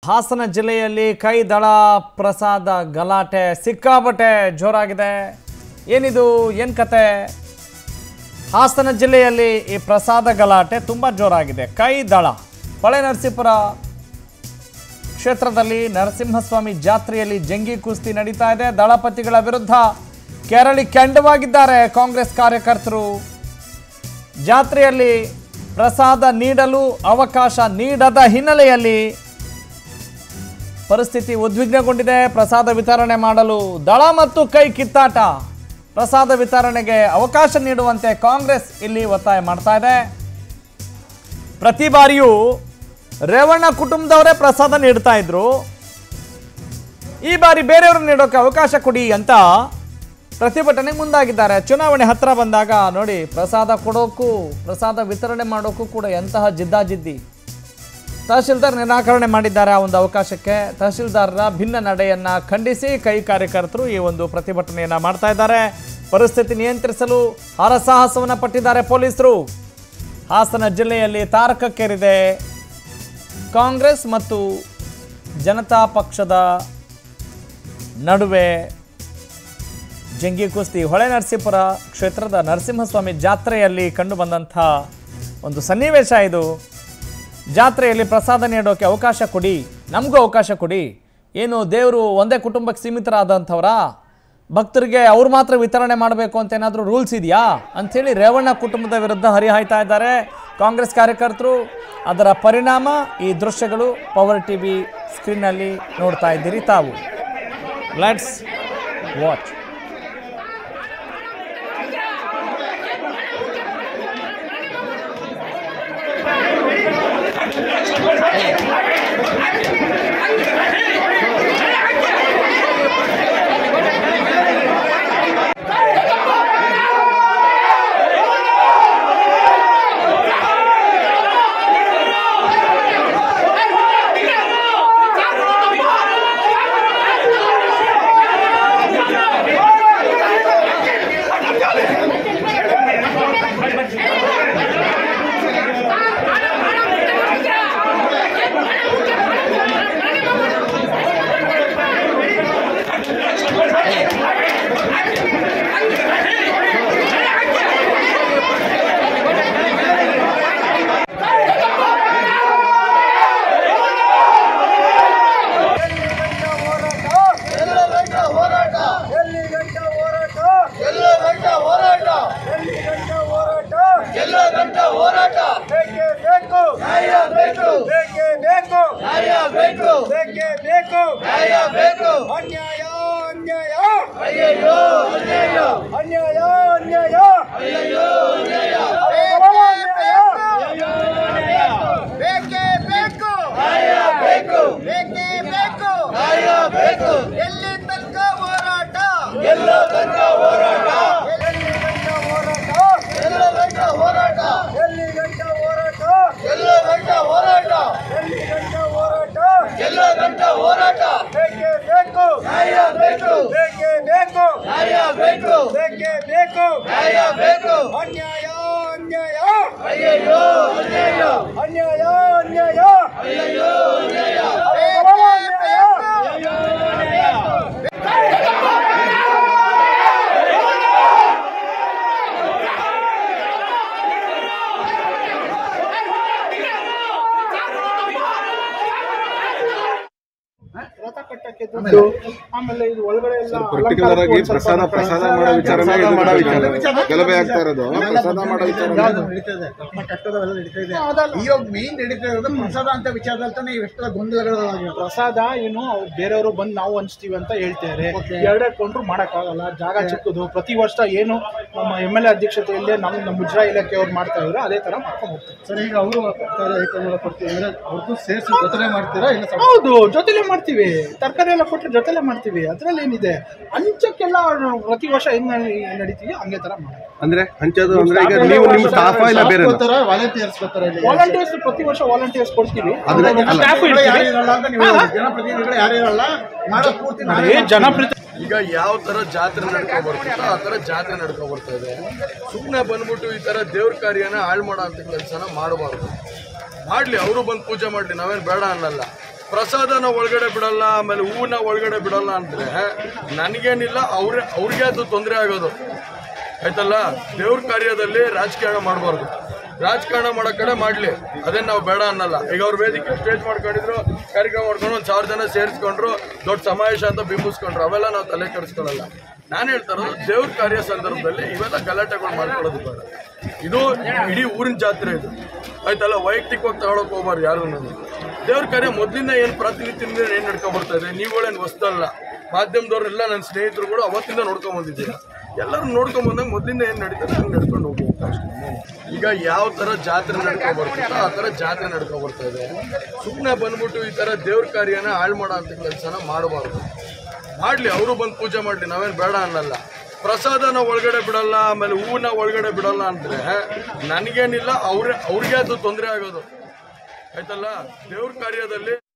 ಹಾಸನ ಜಿಲ್ಲೆಯಲ್ಲಿ ಕೈ ದಳ ಪ್ರಸಾದ ಗಲಾಟೆ ಸಿಕ್ಕಾಬಟ್ಟೆ ಜೋರಾಗಿದೆ ಏನಿದು ಏನು ಕತೆ ಹಾಸನ ಜಿಲ್ಲೆಯಲ್ಲಿ ಈ ಪ್ರಸಾದ ಗಲಾಟೆ ತುಂಬ ಜೋರಾಗಿದೆ ಕೈ ದಳ ಹೊಳೆ ನರಸೀಪುರ ಕ್ಷೇತ್ರದಲ್ಲಿ ನರಸಿಂಹಸ್ವಾಮಿ ಜಾತ್ರೆಯಲ್ಲಿ ಜಂಗಿ ಕುಸ್ತಿ ನಡೀತಾ ಇದೆ ದಳಪತಿಗಳ ವಿರುದ್ಧ ಕೆರಳಿ ಕೆಂಡವಾಗಿದ್ದಾರೆ ಕಾಂಗ್ರೆಸ್ ಕಾರ್ಯಕರ್ತರು ಜಾತ್ರೆಯಲ್ಲಿ ಪ್ರಸಾದ ನೀಡಲು ಅವಕಾಶ ನೀಡದ ಹಿನ್ನೆಲೆಯಲ್ಲಿ ಪರಿಸ್ಥಿತಿ ಉದ್ವಿಗ್ನಗೊಂಡಿದೆ ಪ್ರಸಾದ ವಿತರಣೆ ಮಾಡಲು ದಳ ಮತ್ತು ಕೈ ಕಿತ್ತಾಟ ಪ್ರಸಾದ ವಿತರಣೆಗೆ ಅವಕಾಶ ನೀಡುವಂತೆ ಕಾಂಗ್ರೆಸ್ ಇಲ್ಲಿ ಒತ್ತಾಯ ಮಾಡ್ತಾ ಇದೆ ಪ್ರತಿ ಬಾರಿಯೂ ರೇವಣ್ಣ ಕುಟುಂಬದವರೇ ಪ್ರಸಾದ ನೀಡ್ತಾ ಇದ್ರು ಈ ಬಾರಿ ಬೇರೆಯವರು ನೀಡೋಕೆ ಅವಕಾಶ ಕೊಡಿ ಅಂತ ಪ್ರತಿಭಟನೆಗೆ ಮುಂದಾಗಿದ್ದಾರೆ ಚುನಾವಣೆ ಹತ್ರ ಬಂದಾಗ ನೋಡಿ ಪ್ರಸಾದ ಕೊಡೋಕ್ಕೂ ಪ್ರಸಾದ ವಿತರಣೆ ಮಾಡೋಕ್ಕೂ ಕೂಡ ಎಂತಹ ಜಿದ್ದಾಜಿದ್ದಿ ತಹಶೀಲ್ದಾರ್ ನಿರಾಕರಣೆ ಮಾಡಿದ್ದಾರೆ ಆ ಒಂದು ಅವಕಾಶಕ್ಕೆ ತಹಶೀಲ್ದಾರರ ಭಿನ್ನ ನಡೆಯನ್ನ ಖಂಡಿಸಿ ಕೈ ಕಾರ್ಯಕರ್ತರು ಈ ಒಂದು ಪ್ರತಿಭಟನೆಯನ್ನ ಮಾಡ್ತಾ ಇದ್ದಾರೆ ಪರಿಸ್ಥಿತಿ ನಿಯಂತ್ರಿಸಲು ಹರಸಾಹಸವನ್ನ ಪಟ್ಟಿದ್ದಾರೆ ಪೊಲೀಸರು ಹಾಸನ ಜಿಲ್ಲೆಯಲ್ಲಿ ತಾರಕಕ್ಕೇರಿದೆ ಕಾಂಗ್ರೆಸ್ ಮತ್ತು ಜನತಾ ಪಕ್ಷದ ನಡುವೆ ಜಂಗಿ ಕುಸ್ತಿ ಹೊಳೆ ನರಸೀಪುರ ಕ್ಷೇತ್ರದ ನರಸಿಂಹಸ್ವಾಮಿ ಜಾತ್ರೆಯಲ್ಲಿ ಕಂಡುಬಂದಂಥ ಒಂದು ಸನ್ನಿವೇಶ ಇದು ಜಾತ್ರೆಯಲ್ಲಿ ಪ್ರಸಾದ ನೀಡೋಕೆ ಅವಕಾಶ ಕೊಡಿ ನಮಗೂ ಅವಕಾಶ ಕೊಡಿ ಏನು ದೇವರು ಒಂದೇ ಕುಟುಂಬಕ್ಕೆ ಸೀಮಿತರಾದಂಥವ್ರಾ ಭಕ್ತರಿಗೆ ಅವ್ರು ಮಾತ್ರ ವಿತರಣೆ ಮಾಡಬೇಕು ಅಂತ ಏನಾದರೂ ರೂಲ್ಸ್ ಇದೆಯಾ ಅಂಥೇಳಿ ರೇವಣ್ಣ ಕುಟುಂಬದ ವಿರುದ್ಧ ಹರಿಹಾಯ್ತಾ ಇದ್ದಾರೆ ಕಾಂಗ್ರೆಸ್ ಕಾರ್ಯಕರ್ತರು ಅದರ ಪರಿಣಾಮ ಈ ದೃಶ್ಯಗಳು ಪವರ್ ಟಿ ವಿ ಸ್ಕ್ರೀನ್ನಲ್ಲಿ ನೋಡ್ತಾ ಇದ್ದೀರಿ ತಾವು ಲೆಟ್ಸ್ ವಾಚ್ ಎಲ್ಲ ಗಂಟ ಹೋರಾಟ ಎಲ್ಲಿ ಗಂಟ ಹೋರಾಟ ಎಲ್ಲ ಗಂಟ ಹೋರಾಟ ಎಲ್ಲಿ ಗಂಟ ಹೋರಾಟ ಎಲ್ಲ ಗಂಟ ಹೋರಾಟ ಬೇಕೇ ಬೇಕು ನ್ಯಾಯ ಬೇಕು ಬೇಕೇ ಬೇಕು ನ್ಯಾಯ ಬೇಕು ಬೇಕೇ ಬೇಕು ನ್ಯಾಯ ಬೇಕು ಅನ್ಯಾಯ ಅನ್ಯಾಯ ಅಯ್ಯಯ್ಯೋ ಅನ್ಯಾಯ ಅನ್ಯಾಯ ಅನ್ಯಾಯ ಅಯ್ಯಯ್ಯೋ ಅನ್ಯಾಯ ಅನ್ಯಾಯ ಬೇಕೇ ಬೇಕು ನ್ಯಾಯ ಬೇಕು ಬೇಕೇ ಬೇಕು ನ್ಯಾಯ ಬೇಕು ಎಲ್ಲಿ ತನಕ ಹೋರಾಟ ಎಲ್ಲ ಗಂಟ ಹೋರಾಟ ಎಲ್ಲಿ ಗಂಟ ಹೋರಾಟ ಎಲ್ಲ ಗಂಟ ಹೋರಾಟ ಎಲ್ಲಿ ಗಂಟ ಹೋರಾಟ ಎಲ್ಲ ಗಂಟ ಹೋರಾಟ ಎಲ್ಲಿ ಗಂಟ ಹೋರಾಟ ಎಲ್ಲ ಗಂಟ ಹೋರಾಟ ಬೇಕೇ ಬೇಕು ನ್ಯಾಯ ಬೇಕು ಬೇಕೇ ಬೇಕು ನ್ಯಾಯ ಬೇಕು ಬೇಕೇ ಬೇಕು ನ್ಯಾಯ ಬೇಕು ಅನ್ಯಾಯ ಅನ್ಯಾಯ ಅಯ್ಯಯ್ಯೋ ಅನ್ಯಾಯ ಅನ್ಯಾಯ ಅನ್ಯಾಯ ಅಯ್ಯಯ್ಯೋ ಅನ್ಯಾಯ ಅನ್ಯಾಯ ರಥ ಕಟ್ಟಕ್ಕೆ ದುಡ್ಡು ಆಮೇಲೆ ಇದು ಒಳಗಡೆ ಎಲ್ಲ ಪರ್ಟಿಕ್ಯುಲರ್ ಆಗಿ ಅಲಂಕಾರಕ್ಕೂ ಒಂದ್ ಸ್ವಲ್ಪ ಪ್ರಸಾದ ಪ್ರಸಾದ ಮಾಡೋ ವಿಚಾರನೇ ಇದು ಮಾಡೋ ವಿಚಾರ. ಗಲಭೆ ಆಗ್ತಾ ಇರೋದು ಪ್ರಸಾದ ಮಾಡೋ ವಿಚಾರ ನಡೀತದೆ ನಮ್ಮ ಕಟ್ಟಡವೆಲ್ಲ ನಡೀತಾ ಇದೆ ಇವಾಗ ಮೇನ್ ನಡೀತಾ ಇರೋದು ಪ್ರಸಾದ ಅಂತ ವಿಚಾರದಲ್ಲಿ ತಾನೇ ಇವೆಷ್ಟೆಲ್ಲ ಗೊಂದಲಗಳಾಗಿವೆ ಪ್ರಸಾದ ಏನು ಅವ್ರು ಬೇರೆಯವರು ಬಂದು ನಾವು ಹಂಚ್ತೀವಿ ಅಂತ ಹೇಳ್ತಾರೆ ಎರಡೇ ಕೊಂಡ್ರು ಮಾಡೋಕ್ಕಾಗಲ್ಲ ಜಾಗ ಚಿಕ್ಕದು ಪ್ರತಿ ವರ್ಷ ಏನು ನಮ್ಮ ಎಮ್ ಎಲ್ ಎ ಅಧ್ಯಕ್ಷತೆಯಲ್ಲಿ ನಮ್ಮ ನಮ್ಮ ಮುಜರಾ ಇಲಾಖೆಯವ್ರು ಮಾಡ್ತಾ ಇದ್ರು ಅದೇ ತರ ಮಾಡ್ಕೊಂಡು ಹೋಗ್ತಾರೆ ಸರ್ ಈಗ ಅವರು ಏಕಮೂಲ ಕೊಡ್ತೀವಿ ಅಂದ್ರೆ ಅವ್ರಿಗೂ ಸೇರಿಸಿ ಜೊತೆ ಮಾಡ್ತೀರಾ ಇಲ್ಲ ಸಪ್- ಹೌದು ಜೊತೆಲೆ ಮಾಡ್ತೀವಿ ತರಕಾರಿ ಎಲ್ಲ ಕೊಟ್ಟರೆ ಜೊತೆಲೆ ಮಾಡ್ತೀವಿ ಅದ್ರಲ್ಲಿ ಏನಿದೆ ಹಂಚಕ್ಕೆಲ್ಲ ನಾವು ಪ್ರತಿ ವರ್ಷ ಹೆಂಗ್ ನಡೀತೀವಿ ಹಂಗೆ ತರ ಮಾಡಿ ಅಂದ್ರೆ ಹಂಚೋದು ಅಂದ್ರೆ ಈಗ ನೀವು ನಿಮ್ಮ ಸ್ಟಾಫ್ ಇಲ್ಲ ಬೇರೆ ಬರ್ತಾರ ವಾಲಂಟಿಯರ್ಸ್ ಬರ್ತಾರ ಇಲ್ಲಿ ವಾಲಂಟಿಯರ್ಸ್ ಪ್ರತಿ ವರ್ಷ ವಾಲಂಟಿಯರ್ಸ್ ಕೊಡ್ತೀವಿ ಅಂದ್ರೆ ಅಲ್ಲ. ಸ್ಟಾಫ್ ಯಾರು ಇರಲ್ಲ ಅಂತ ನೀವು ಹೇಳಿದ್ರಿ. ಜನಪ್ರತಿನಿಧಿಗಳು ಯಾರು ಇರಲ್ಲ ಮಾಡೋ ಪೂರ್ತಿ ನಾವೇ ಮಾಡ್ತೀವಿ. ಜನಪ್ರತಿ ಈಗ ಯಾವ ತರ ಜಾತ್ರೆ ನಡ್ಕೊ ಬರ್ತಿತ್ತೋ ಆ ತರ ಜಾತ್ರೆ ನಡ್ಕೊ ಬರ್ತಾ ಇದೆ ಸುಮ್ಮನೆ ಬಂದ್ಬಿಟ್ಟು ಈ ತರ ದೇವ್ರ ಕಾರ್ಯನ ಹಾಳು ಮಾಡೋ ಅಂತ ಕೆಲಸನ ಮಾಡಬಾರ್ದು ಮಾಡ್ಲಿ ಅವರು ಬಂದು ಪೂಜೆ ಮಾಡ್ಲಿ ನಾವೇನು ಬೇಡ ಅನ್ನಲ್ಲ ಪ್ರಸಾದನ ಒಳಗಡೆ ಬಿಡಲ್ಲ ಆಮೇಲೆ ಹೂವನ್ನ ಒಳಗಡೆ ಬಿಡಲ್ಲ ಅಂದ್ರೆ ನನಗೇನಿಲ್ಲ ಅವ್ರೆ ಅವ್ರಿಗೆ ಅದು ತೊಂದರೆ ಆಗೋದು ಆಯ್ತಲ್ಲ ದೇವ್ರ ಕಾರ್ಯದಲ್ಲಿ ರಾಜಕಾರಣ ಮಾಡಬಾರ್ದು ರಾಜಕಾರಣ ಮಾಡೋ ಕಡೆ ಮಾಡಲಿ ಅದೇನು ನಾವು ಬೇಡ ಅನ್ನಲ್ಲ ಈಗ ಅವ್ರ ವೇದಿಕೆ ಸ್ಟೇಜ್ ಮಾಡ್ಕೊಂಡಿದ್ರು ಕಾರ್ಯಕ್ರಮ ಮಾಡ್ಕೊಂಡು ಒಂದು ಸಾವಿರ ಜನ ಸೇರಿಸ್ಕೊಂಡ್ರು ದೊಡ್ಡ ಸಮಾವೇಶ ಅಂತ ಬಿಂಬಿಸ್ಕೊಂಡ್ರು ಅವೆಲ್ಲ ನಾವು ತಲೆ ಕೆಡಿಸ್ಕೊಳ್ಳಲ್ಲ ನಾನು ಹೇಳ್ತಾ ಇರೋದು ದೇವ್ರ ಕಾರ್ಯ ಸಂದರ್ಭದಲ್ಲಿ ಇವೆಲ್ಲ ಗಲಾಟೆಗಳು ಮಾಡ್ಕೊಳ್ಳೋದು ಬೇಡ ಇದು ಇಡೀ ಊರಿನ ಜಾತ್ರೆ ಇದು ಆಯ್ತಲ್ಲ ವೈಯಕ್ತಿಕವಾಗಿ ತಗೊಳಕ್ ಹೋಗ್ಬಾರ್ದು ಯಾರು ದೇವ್ರ ಕಾರ್ಯ ಮೊದಲಿಂದ ಏನು ಪ್ರಾತಿನಿಧ್ಯದಿಂದ ಏನು ನಡ್ಕೊಂಡ್ ಬರ್ತಾ ಇದೆ ನೀವುಗಳೇನು ಹೊಸ್ದಲ್ಲ ಮಾಧ್ಯಮದವ್ರೆಲ್ಲ ನನ್ನ ಸ್ನೇಹಿತರು ಕೂಡ ಅವತ್ತಿಂದ ನೋಡ್ಕೊಂಡ್ ಬಂದಿದ್ದೀರಾ ಎಲ್ಲರೂ ನೋಡ್ಕೊಂಡ್ ಬಂದಾಗ ಮೊದಲಿಂದ ಏನು ನಡೀತದೆ ಹಂಗೆ ನಡ್ಕೊಂಡು ಹೋಗ್ಬೇಕು ಅಷ್ಟೇ ಈಗ ಯಾವ ಥರ ಜಾತ್ರೆ ನಡ್ಕೊಂಡ್ ಬರ್ತಿತ್ತೋ ಆ ಥರ ಜಾತ್ರೆ ನಡ್ಕೊಂಡ್ ಬರ್ತಾ ಇದೆ ಸುಮ್ಮನೆ ಬಂದ್ಬಿಟ್ಟು ಈ ಥರ ದೇವ್ರ ಕಾರ್ಯನ ಹಾಳು ಮಾಡೋ ಅಂಥ ಕೆಲಸನ ಮಾಡಬಾರ್ದು ಮಾಡಲಿ ಅವರು ಬಂದು ಪೂಜೆ ಮಾಡಲಿ ನಾವೇನು ಬೇಡ ಅನ್ನಲ್ಲ ಪ್ರಸಾದನ ಒಳಗಡೆ ಬಿಡಲ್ಲ ಆಮೇಲೆ ಹೂವನ್ನ ಒಳಗಡೆ ಬಿಡಲ್ಲ ಅಂದ್ರೆ ನನಗೇನಿಲ್ಲ ಅವ್ರೆ ಅವ್ರಿಗೆ ಅದು ತೊಂದರೆ ಆಗೋದು ಆಯ್ತಲ್ಲ ದೇವ್ರ ಕಾರ್ಯದಲ್ಲಿ